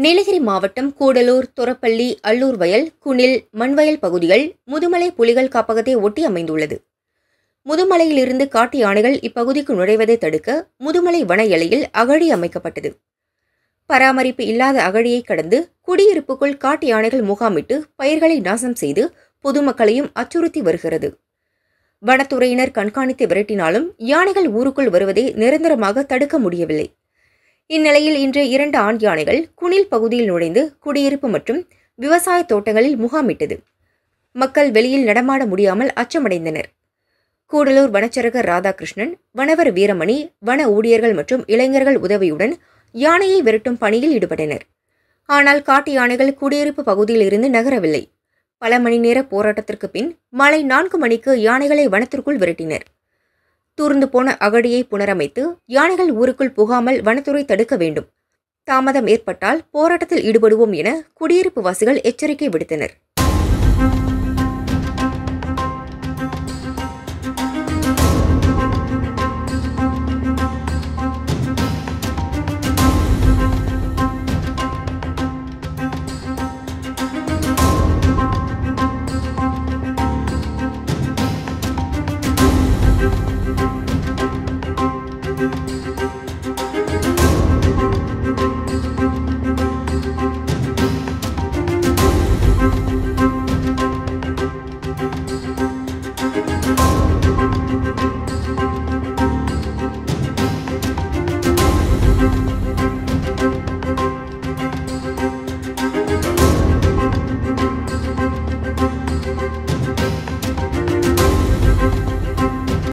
நீலகிரி மாவட்டம் கூடலூர் தொரப்பள்ளி அல்லூர் வயல் குனில் மண்வயல் பகுதிகள் முதுமலை புலிகள் காப்பகத்தை ஒட்டி அமைந்துள்ளது முதுமலையிலிருந்து காட்டு யானைகள் இப்பகுதிக்கு நுழைவதை தடுக்க முதுமலை வன எல்லையில் அகழி அமைக்கப்பட்டது பராமரிப்பு இல்லாத அகழியை கடந்து குடியிருப்புக்குள் காட்டு யானைகள் முகாமிட்டு பயிர்களை நாசம் செய்து பொதுமக்களையும் அச்சுறுத்தி வருகிறது வனத்துறையினர் கண்காணித்து விரட்டினாலும் யானைகள் ஊருக்குள் வருவதை நிரந்தரமாக தடுக்க முடியவில்லை இந்நிலையில் இன்று இரண்டு ஆண் யானைகள் குனில் பகுதியில் நுழைந்து குடியிருப்பு மற்றும் விவசாய தோட்டங்களில் முகாமிட்டது மக்கள் வெளியில் நடமாட முடியாமல் அச்சமடைந்தனர் கூடலூர் வனச்சரகர் ராதாகிருஷ்ணன் வனவர் வீரமணி வன ஊழியர்கள் மற்றும் இளைஞர்கள் உதவியுடன் யானையை விரட்டும் பணியில் ஈடுபட்டனர் ஆனால் காட்டு யானைகள் குடியிருப்பு பகுதியில் இருந்து நகரவில்லை பல மணி நேர போராட்டத்திற்கு பின் மாலை நான்கு மணிக்கு யானைகளை வனத்திற்குள் விரட்டினர் தூர்ந்து போன அகடியை புனரமைத்து யானைகள் ஊருக்குள் புகாமல் வனத்துறை தடுக்க வேண்டும் தாமதம் ஏற்பட்டால் போராட்டத்தில் ஈடுபடுவோம் என குடியிருப்பு வாசிகள் எச்சரிக்கை விடுத்தனர்